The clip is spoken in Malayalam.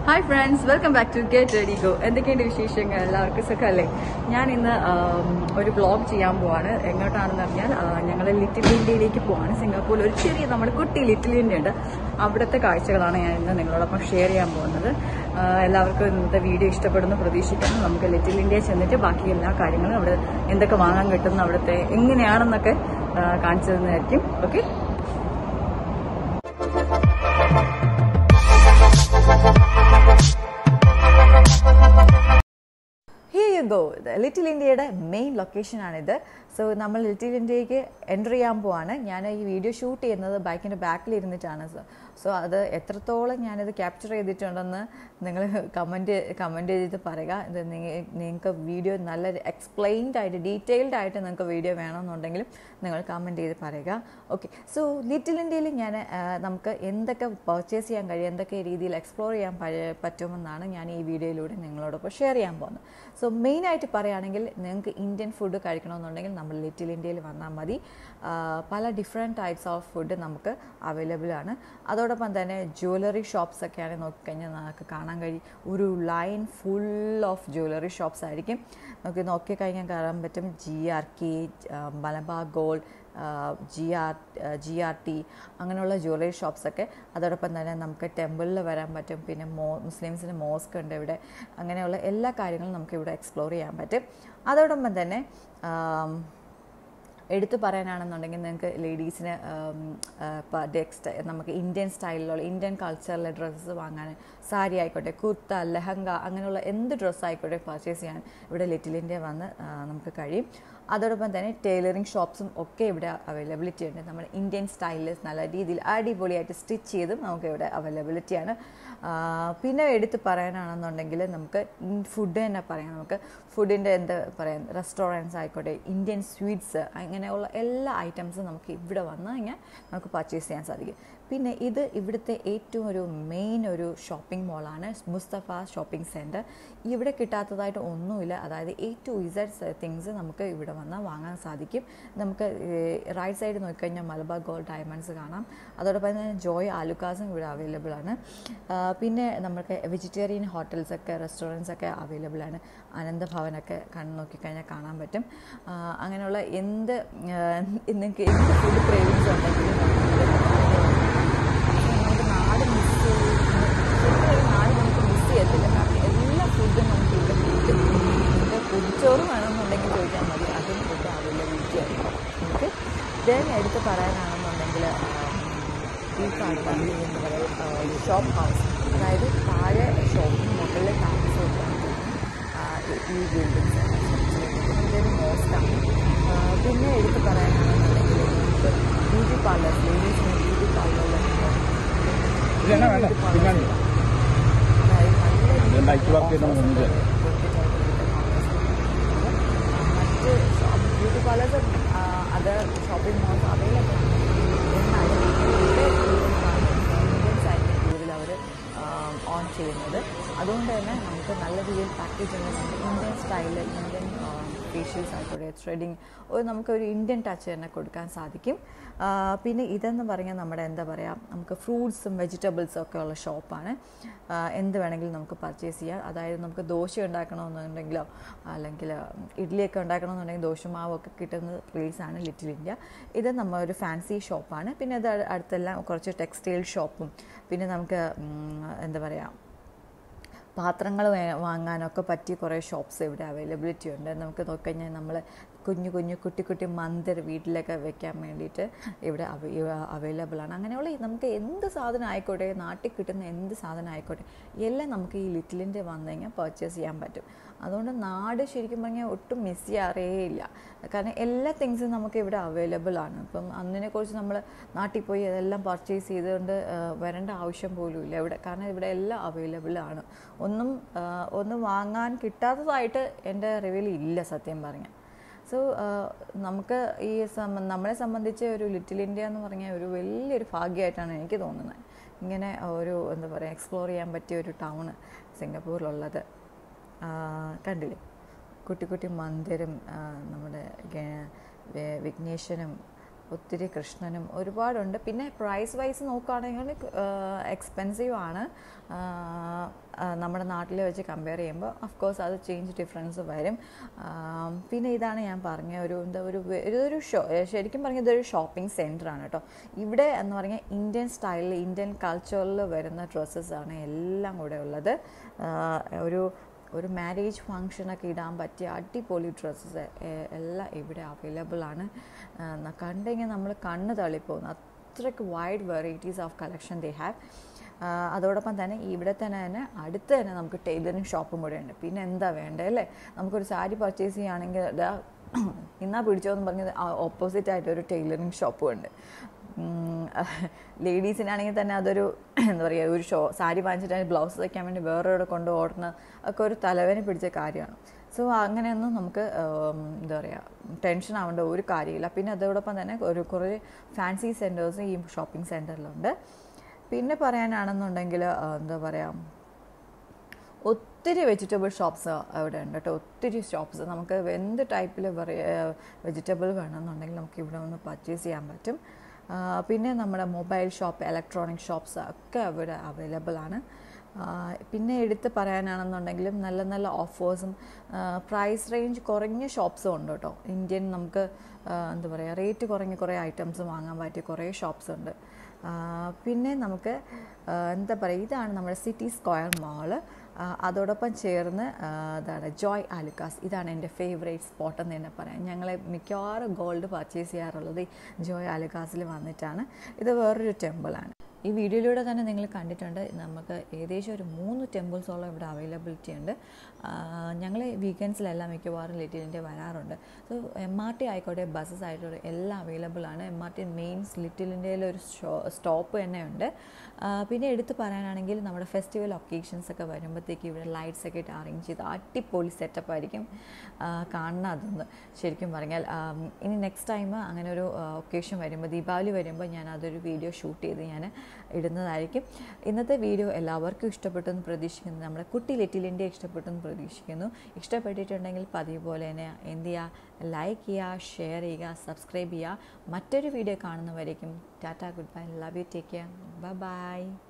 hi friends welcome back to get ready go എന്തൊക്കെയുണ്ട് വിശേഷങ്ങൾ എല്ലാവർക്കും സുഖമല്ലേ ഞാൻ ഇന്ന് ആം, ഒരു വ്ളോഗ് ചെയ്യാൻ പോവാണ് എങ്ങോട്ടാണെന്ന് പറഞ്ഞാൽ ഞങ്ങൾ ലിറ്റിൽ ഇന്ത്യയിലേക്ക് പോവാണ് സിംഗപ്പൂരിൽ ഒരു ചെറിയ നമ്മുടെ കുട്ടി ലിറ്റിൽ ഇന്ത്യ ഉണ്ട് അവിടുത്തെ കാഴ്ചകളാണ് ഞാൻ ഇന്ന് നിങ്ങളോടൊപ്പം ഷെയർ ചെയ്യാൻ പോകുന്നത് ആ, എല്ലാവർക്കും ഇന്നത്തെ വീഡിയോ ഇഷ്ടപ്പെടുന്നു പ്രതീക്ഷിക്കുന്നു നമുക്ക് ലിറ്റിൽ ഇന്ത്യ ചെന്നിട്ട് ബാക്കി എല്ലാ കാര്യങ്ങളും അവിടെ എന്തൊക്കെ വാങ്ങാൻ കിട്ടുന്നു അവിടുത്തെ എങ്ങനെയാണെന്നൊക്കെ ആ, കാണിച്ചു തന്നതായിരിക്കും okay here you go Little ഇന്ത്യയുടെ മെയിൻ ലൊക്കേഷനാണിത് സോ നമ്മൾ ലിറ്റിൽ ഇന്ത്യക്ക് എൻ്റർ ചെയ്യാൻ പോവാണ് ഞാൻ ഈ വീഡിയോ ഷൂട്ട് ചെയ്യുന്നത് ബൈക്കിൻ്റെ ബാക്കിൽ ഇരുന്നിട്ടാണ് സോ അത് എത്രത്തോളം ഞാനിത് ക്യാപ്ചർ ചെയ്തിട്ടുണ്ടെന്ന് നിങ്ങൾ കമൻറ്റ് കമൻറ്റ് ചെയ്തിട്ട് പറയുക ഇത് നിങ്ങൾക്ക് വീഡിയോ നല്ല എക്സ്പ്ലെയിൻഡ് ആയിട്ട് ഡീറ്റെയിൽഡ് ആയിട്ട് നിങ്ങൾക്ക് വീഡിയോ വേണമെന്നുണ്ടെങ്കിലും നിങ്ങൾ കമൻറ്റ് ചെയ്ത് പറയുക ഓക്കെ സോ ലിറ്റിൽ ഇന്ത്യയിൽ ഞാൻ ആ, നമുക്ക് എന്തൊക്കെ പർച്ചേസ് ചെയ്യാൻ കഴിയും എന്തൊക്കെ രീതിയിൽ എക്സ്പ്ലോർ ചെയ്യാൻ പഴ- പറ്റുമെന്നാണ് ഞാൻ ഈ വീഡിയോയിലൂടെ നിങ്ങളോടൊപ്പം ഷെയർ ചെയ്യാൻ പോകുന്നത് സോ മെയിനായിട്ട് പറയുകയാണെങ്കിൽ നിങ്ങൾക്ക് ഇന്ത്യൻ ഫുഡ് കഴിക്കണമെന്നുണ്ടെങ്കിൽ നമ്മൾ ലിറ്റിൽ ഇന്ത്യയിൽ വന്നാൽ മതി ആ, പല ഡിഫറെൻറ്റ് ടൈപ്സ് ഓഫ് ഫുഡ് നമുക്ക് അവൈലബിൾ ആണ് അതോടൊപ്പം തന്നെ ജ്വല്ലറി ഷോപ്സ് ഒക്കെയാണ് നോക്കിക്കഴിഞ്ഞാൽ നമുക്ക് കാണാൻ കഴിയും ഒരു line full of jewellery shops ആയിരിക്കും നമുക്ക് നോക്കിക്കഴിഞ്ഞാൽ കാണാൻ പറ്റും G R K Malabar gold G R G R T അങ്ങനെയുള്ള ജ്വല്ലറി ഷോപ്സൊക്കെ അതോടൊപ്പം തന്നെ നമുക്ക് ടെമ്പിളിൽ വരാൻ പറ്റും പിന്നെ മോ മുസ്ലിംസിന് മോസ്ക് ഉണ്ട് ഇവിടെ അങ്ങനെയുള്ള എല്ലാ കാര്യങ്ങളും നമുക്ക് ഇവിടെ എക്സ്പ്ലോർ ചെയ്യാൻ പറ്റും അതോടൊപ്പം തന്നെ ആം, എടുത്തു പറയാനാണെന്നുണ്ടെങ്കിൽ നിങ്ങൾക്ക് ലേഡീസിന് ടെക്സ്റ്റ് നമുക്ക് ഇന്ത്യൻ സ്റ്റൈലിലുള്ള ഇന്ത്യൻ കൾച്ചറിലെ ഡ്രസ്സ് വാങ്ങാൻ സാരി ആയിക്കോട്ടെ കുർത്ത ലെഹങ്ക അങ്ങനെയുള്ള എന്ത് ഡ്രസ്സ് ആയിക്കോട്ടെ പർച്ചേസ് ചെയ്യാൻ ഇവിടെ ലിറ്റിൽ ഇന്ത്യ വന്ന് ആ, നമുക്ക് കഴിയും അതോടൊപ്പം തന്നെ ടൈലറിങ് ഷോപ്സും ഒക്കെ ഇവിടെ അവൈലബിലിറ്റി ഉണ്ട് നമ്മൾ ഇന്ത്യൻ സ്റ്റൈലിൽ നല്ല രീതിയിൽ അടിപൊളിയായിട്ട് സ്റ്റിച്ച് ചെയ്തും നമുക്ക് ഇവിടെ അവൈലബിലിറ്റിയാണ് ആ, പിന്നെ എടുത്ത് പറയാനാണെന്നുണ്ടെങ്കിൽ നമുക്ക് ഫുഡ് തന്നെ പറയാം നമുക്ക് ഫുഡിൻ്റെ എന്താ പറയുക റെസ്റ്റോറൻറ്റ്സ് ആയിക്കോട്ടെ ഇന്ത്യൻ സ്വീറ്റ്സ് അങ്ങനെയുള്ള എല്ലാ ഐറ്റംസും നമുക്ക് ഇവിടെ വന്നു കഴിഞ്ഞാൽ നമുക്ക് പർച്ചേസ് ചെയ്യാൻ സാധിക്കും പിന്നെ ഇത് ഇവിടുത്തെ ഏറ്റവും ഒരു മെയിൻ ഒരു ഷോപ്പിംഗ് മോളാണ് മുസ്തഫ ഷോപ്പിംഗ് സെൻറ്റർ ഇവിടെ കിട്ടാത്തതായിട്ട് ഒന്നുമില്ല അതായത് എ ടു ഇസഡ് തിങ്സ് നമുക്ക് ഇവിടെ വന്നാൽ വാങ്ങാൻ സാധിക്കും നമുക്ക് റൈറ്റ് സൈഡ് നോക്കിക്കഴിഞ്ഞാൽ മലബാർ ഗോൾഡ് ഡയമണ്ട്സ് കാണാം അതോടൊപ്പം തന്നെ ജോയ് ആലുക്കാസും ഇവിടെ അവൈലബിൾ ആണ് ആ, പിന്നെ നമുക്ക് വെജിറ്റേറിയൻ ഹോട്ടൽസൊക്കെ റെസ്റ്റോറൻറ്റ്സ് ഒക്കെ അവൈലബിൾ ആണ് ആനന്ദഭവനൊക്കെ കണ്ണ് നോക്കിക്കഴിഞ്ഞാൽ കാണാൻ പറ്റും ആ, അങ്ങനെയുള്ള എന്ത് ആ, നിങ്ങൾക്ക് എന്ത് ഫുഡ് ക്രേവിങ്സ് ഉണ്ടെങ്കിലും നമുക്ക് നാട് മിസ് ചെയ്യും നാട് നമുക്ക് മിസ് ചെയ്യത്തില്ല കാരണം എല്ലാ ഫുഡും നമുക്ക് ഇവിടെ കിട്ടും ഇതിൻ്റെ പൊതിച്ചോറ് വേണമെന്നുണ്ടെങ്കിൽ ചോദിച്ചാൽ മതി അതും ഇവിടെ അവൈലബിലിറ്റി ആയിരിക്കും നമുക്ക് ദെൻ എടുത്ത് പറയാനാണെന്നുണ്ടെങ്കിൽ ഈ കാണുന്ന എന്ന് പറയുക ഷോപ്പ് ഹൗസ് അതായത് താഴെ ഷോപ്പും മുകളിൽ താമസമൊക്കെയാണ് ഈ ബിൽഡിങ്സ് ഇതൊരു മോസ്റ്റാണ് പിന്നെ എടുത്ത് പറയാനാണെന്നുണ്ടെങ്കിൽ നമുക്ക് ബ്യൂട്ടി പാർലർ ലേഡീസിന് ബ്യൂട്ടി പാർലറിലൊക്കെ ഇതെണ്ണ വേണ്ട പിന്നാണ് ഇത് നൈറ്റ് വർക്ക് ചെയ്യുന്ന മുന്നിൽ മറ്റ് beauty parlours other shopping malls available ആണ് എന്നാലും ഇവിടെ ഇന്ത്യൻസ് ആയിരിക്കും കൂടുതൽ അവർ ഓൺ ചെയ്യുന്നത് അതുകൊണ്ട് തന്നെ നമുക്ക് നല്ല രീതിയിൽ പാക്കേജ് ഉണ്ട് നമുക്ക് ഇന്ത്യൻ സ്റ്റൈലിൽ ഇന്ത്യൻ ഫേഷ്യൽസ് ആയിക്കോട്ടെ ത്രെഡിങ് ഒരു നമുക്കൊരു ഇന്ത്യൻ ടച്ച് തന്നെ കൊടുക്കാൻ സാധിക്കും ആ, പിന്നെ ഇതെന്ന് പറഞ്ഞാൽ നമ്മുടെ എന്താ പറയുക നമുക്ക് ഫ്രൂട്ട്സും വെജിറ്റബിൾസും ഒക്കെ ഉള്ള ഷോപ്പാണ് ആ, എന്ത് വേണമെങ്കിലും നമുക്ക് പർച്ചേസ് ചെയ്യാം അതായത് നമുക്ക് ദോശ ഉണ്ടാക്കണമെന്നുണ്ടെങ്കിലോ അല്ലെങ്കിൽ ഇഡ്ഡലിയൊക്കെ ഉണ്ടാക്കണമെന്നുണ്ടെങ്കിൽ ദോശമാവൊക്കെ കിട്ടുന്ന പ്ലേസാണ് ലിറ്റിൽ ഇന്ത്യ ഇത് നമ്മൾ ഒരു ഫാൻസി ഷോപ്പാണ് പിന്നെ ഇത് അടുത്തെല്ലാം കുറച്ച് ടെക്സ്റ്റൈൽ ഷോപ്പും പിന്നെ നമുക്ക് ഉം, എന്താ പറയുക പാത്രങ്ങൾ വേ- വാങ്ങാനൊക്കെ പറ്റിയ കുറേ ഷോപ്സ് ഇവിടെ അവൈലബിലിറ്റി ഉണ്ട് നമുക്ക് നോക്കിക്കഴിഞ്ഞാൽ നമ്മൾ കുഞ്ഞു കുഞ്ഞു കുട്ടി കുട്ടി മന്ദിർ വീട്ടിലൊക്കെ വെക്കാൻ വേണ്ടിയിട്ട് ഇവിടെ അവൈലബിൾ ആണ് അങ്ങനെയുള്ള ഈ നമുക്ക് എന്ത് സാധനം ആയിക്കോട്ടെ നാട്ടിൽ കിട്ടുന്ന എന്ത് സാധനം ആയിക്കോട്ടെ എല്ലാം നമുക്ക് ഈ ലിറ്റിലിൻ്റെ വന്നു കഴിഞ്ഞാൽ പർച്ചേസ് ചെയ്യാൻ പറ്റും അതുകൊണ്ട് നാട് ശരിക്കും പറഞ്ഞാൽ ഒട്ടും മിസ് ചെയ്യാറേ ഇല്ല കാരണം എല്ലാ തിങ്സും നമുക്ക് ഇവിടെ അവൈലബിൾ ആണ് ഇപ്പം അതിനെക്കുറിച്ച് നമ്മൾ നാട്ടിൽ പോയി അതെല്ലാം പർച്ചേസ് ചെയ്തുകൊണ്ട് ആ, വരേണ്ട ആവശ്യം പോലും ഇല്ല ഇവിടെ കാരണം ഇവിടെ എല്ലാം അവൈലബിൾ ആണ് ഒന്നും ആ, ഒന്നും വാങ്ങാൻ കിട്ടാത്തതായിട്ട് എൻ്റെ അറിവിൽ ഇല്ല സത്യം പറഞ്ഞാൽ സോ നമുക്ക് ഈ സം- നമ്മളെ സംബന്ധിച്ച് ഒരു ലിറ്റിൽ ഇന്ത്യ എന്ന് പറഞ്ഞാൽ ഒരു വലിയൊരു ഭാഗ്യമായിട്ടാണ് എനിക്ക് തോന്നുന്നത് ഇങ്ങനെ ഒരു എന്താ പറയുക എക്സ്പ്ലോർ ചെയ്യാൻ പറ്റിയ ഒരു ടൗണ് സിംഗപ്പൂരിലുള്ളത് ആ, കണ്ടില്ലേ കുട്ടി കുട്ടി മന്ദിരം ആ, നമ്മുടെ ഗ- വേ- വിഘ്നേശ്വരം ഒത്തിരി കൃഷ്ണനും ഒരുപാടുണ്ട് പിന്നെ പ്രൈസ് വൈസ് നോക്കുകയാണെങ്കിൽ എക്സ്പെൻസീവ് ആണ് ആ, ആ, നമ്മുടെ നാട്ടിൽ വെച്ച് കമ്പയർ ചെയ്യുമ്പോൾ ഓഫ് കോഴ്സ് അത് ചേഞ്ച് ഡിഫറൻസ് വരും ആ, പിന്നെ ഇതാണ് ഞാൻ പറഞ്ഞ ഒരു എന്താ ഒരു വെ- ഇതൊരു ഷോ ശരിക്കും പറഞ്ഞാൽ ഇതൊരു ഷോപ്പിംഗ് സെൻറ്റർ ആണ് കേട്ടോ ഇവിടെ എന്ന് പറഞ്ഞാൽ ഇന്ത്യൻ സ്റ്റൈലിൽ ഇന്ത്യൻ കൾച്ചറിൽ വരുന്ന ഡ്രസ്സസ് ആണ് എല്ലാം കൂടെ ഉള്ളത് ആ, ഒരു ഒരു മാരേജ് ഫങ്ഷനൊക്കെ ഇടാൻ പറ്റിയ അടിപൊളി ഡ്രസ്സസ് എല്ലാം ഇവിടെ അവൈലബിൾ ആണ് ആ, കണ്ടെങ്കിൽ നമ്മൾ കണ്ണ് തള്ളിപ്പോകുന്നു അത്രയ്ക്ക് wide varieties of collection they have അതോടൊപ്പം തന്നെ ഇവിടെ തന്നെ തന്നെ അടുത്ത് തന്നെ നമുക്ക് ടൈലറിങ് ഷോപ്പും കൂടെ ഉണ്ട് പിന്നെ എന്താ വേണ്ടത് അല്ലേ നമുക്കൊരു സാരി പർച്ചേസ് ചെയ്യുകയാണെങ്കിൽ ദാ ഇന്നാ പിടിച്ചോ എന്ന് പറഞ്ഞത് ഓപ്പോസിറ്റ് ആയിട്ട് ഒരു ടൈലറിങ് ഷോപ്പും ഉണ്ട് ലേഡീസിനാണെങ്കിൽ തന്നെ അതൊരു എന്താ പറയുക ഒരു ഷോ സാരി വാങ്ങിച്ചിട്ട് ബ്ലൗസ് തയ്ക്കാൻ വേണ്ടി വേറൊരു കൊണ്ട് ഓടുന്ന ഒക്കെ ഒരു തലവേന പിടിച്ച കാര്യമാണ് സോ അങ്ങനെയൊന്നും നമുക്ക് ഉം, എന്താ പറയുക ടെൻഷൻ ആവേണ്ട ഒരു കാര്യമില്ല പിന്നെ അതോടൊപ്പം തന്നെ ഒരു കുറേ ഫാൻസി സെൻറ്റേഴ്സ് ഈ ഷോപ്പിംഗ് സെൻറ്ററിലുണ്ട് പിന്നെ പറയാനാണെന്നുണ്ടെങ്കിൽ ആ, എന്താ പറയുക ഒത്തിരി വെജിറ്റബിൾ ഷോപ്സ് അവിടെ ഉണ്ട് കേട്ടോ ഒത്തിരി ഷോപ്സ് നമുക്ക് എന്ത് ടൈപ്പിൽ വെജിറ്റബിൾ വേണമെന്നുണ്ടെങ്കിൽ നമുക്ക് ഇവിടെ ഒന്ന് പർച്ചേസ് ചെയ്യാൻ പറ്റും ആ, പിന്നെ നമ്മുടെ മൊബൈൽ ഷോപ്പ് ഇലക്ട്രോണിക് ഷോപ്സ് ഒക്കെ അവിടെ അവൈലബിൾ ആണ് ആ, പിന്നെ എടുത്ത് പറയാനാണെന്നുണ്ടെങ്കിലും നല്ല നല്ല ഓഫേഴ്സും പ്രൈസ് റേഞ്ച് കുറഞ്ഞ ഷോപ്സും ഉണ്ട് കേട്ടോ ഇന്ത്യൻ നമുക്ക് ആ, എന്താ പറയുക റേറ്റ് കുറഞ്ഞ കുറേ ഐറ്റംസ് വാങ്ങാൻ പറ്റിയ കുറേ ഷോപ്സ് ഉണ്ട് ആ, പിന്നെ നമുക്ക് ആ, എന്താ പറയുക ഇതാണ് നമ്മുടെ സിറ്റി സ്ക്വയർ മാള് അതോടൊപ്പം ചേർന്ന് ആ, ഇതാണ് ജോയ് ആലുക്കാസ് ഇതാണ് എൻ്റെ ഫേവറേറ്റ് സ്പോട്ട് എന്ന് തന്നെ പറയാം ഞങ്ങൾ മിക്കവാറും ഗോൾഡ് പർച്ചേസ് ചെയ്യാറുള്ളത് ഈ ജോയ് ആലുക്കാസിൽ വന്നിട്ടാണ് ഇത് വേറൊരു ടെമ്പിളാണ് ഈ വീഡിയോയിലൂടെ തന്നെ നിങ്ങൾ കണ്ടിട്ടുണ്ട് നമുക്ക് ഏകദേശം ഒരു മൂന്ന് ടെമ്പിൾസോളം ഇവിടെ അവൈലബിലിറ്റി ഉണ്ട് ഞങ്ങൾ വീക്കെൻഡ്സിലെല്ലാം മിക്കവാറും ലിറ്റിൽ ഇന്ത്യ വരാറുണ്ട് സോ എം ആർ ടി ആയിക്കോട്ടെ ബസ്സസ് ആയിക്കോട്ടെ എല്ലാം അവൈലബിൾ ആണ് M R T means Little ഇന്ത്യയിൽ ഒരു സ്റ്റോപ്പ് തന്നെ ഉണ്ട് ആ, പിന്നെ എടുത്ത് പറയാനാണെങ്കിൽ നമ്മുടെ ഫെസ്റ്റിവൽ ഒക്കേഷൻസ് ഒക്കെ വരുമ്പോഴത്തേക്ക് ഇവിടെ ലൈറ്റ്സ് ഒക്കെ ഇട്ട് അറേഞ്ച് ചെയ്ത് അടിപൊളി സെറ്റപ്പ് ആയിരിക്കും ആ, കാണണം അതൊന്ന് ശരിക്കും പറഞ്ഞാൽ ആ, ഇനി നെക്സ്റ്റ് ടൈം അങ്ങനെ ഒരു ഒക്കേഷൻ വരുമ്പോൾ ദീപാവലി വരുമ്പോൾ ഞാൻ അതൊരു വീഡിയോ ഷൂട്ട് ചെയ്ത് ഞാൻ ഇടുന്നതായിരിക്കും ഇന്നത്തെ വീഡിയോ എല്ലാവർക്കും ഇഷ്ടപ്പെട്ടെന്ന് പ്രതീക്ഷിക്കുന്നു നമ്മുടെ കുട്ടി ലിറ്റിൽ ഇന്ത്യ ഇഷ്ടപ്പെട്ടെന്ന് പ്രതീക്ഷിക്കുന്നു ഇഷ്ടപ്പെട്ടിട്ടുണ്ടെങ്കിൽ പതിവ് പോലെ തന്നെ എന്ത് ചെയ്യുക ലൈക്ക് ചെയ്യുക ഷെയർ ചെയ്യുക സബ്സ്ക്രൈബ് ചെയ്യുക മറ്റൊരു വീഡിയോ കാണുന്നവരേക്കും tata good bye love you take care bye by